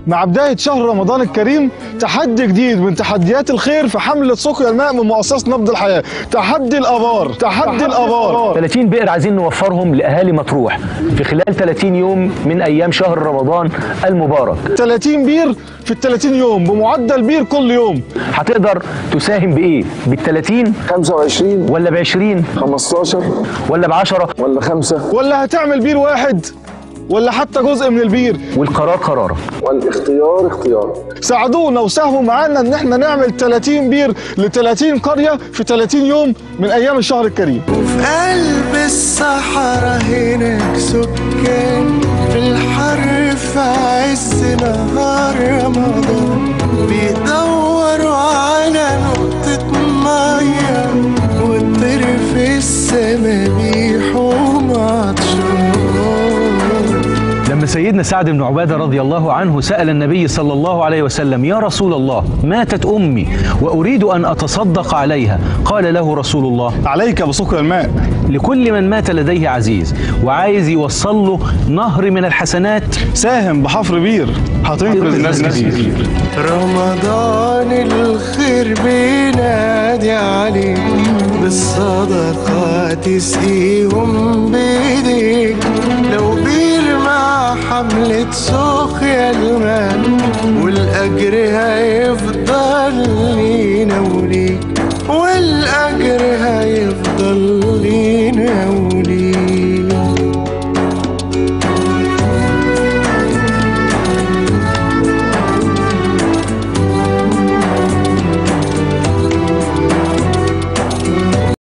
مع بداية شهر رمضان الكريم تحدي جديد من تحديات الخير في حملة سقيا الماء من مؤسسة نبض الحياة تحدي الآبار تحدي الآبار 30 بئر عايزين نوفرهم لاهالي مطروح في خلال 30 يوم من ايام شهر رمضان المبارك 30 بير في ال 30 يوم بمعدل بير كل يوم هتقدر تساهم بايه بال 30 25 ولا ب 20 15 ولا ب 10 ولا 5 ولا هتعمل بير واحد ولا حتى جزء من البير والقرار قرارك والاختيار اختيار ساعدونا وساهموا معانا ان احنا نعمل 30 بير ل 30 قرية في 30 يوم من ايام الشهر الكريم في قلب الصحراء هناك سكان في الحر في عز نهار رمضان بيدوروا على نقطة مية والطير في السما بيحوم عطشان لما سيدنا سعد بن عباده رضي الله عنه سال النبي صلى الله عليه وسلم يا رسول الله ماتت امي واريد ان اتصدق عليها قال له رسول الله عليك بسقيا الماء لكل من مات لديه عزيز وعايز يوصل له نهر من الحسنات ساهم بحفر بير هتنقذ ناس كتير رمضان الخير بينادي عليك بالصدقات تسقيهم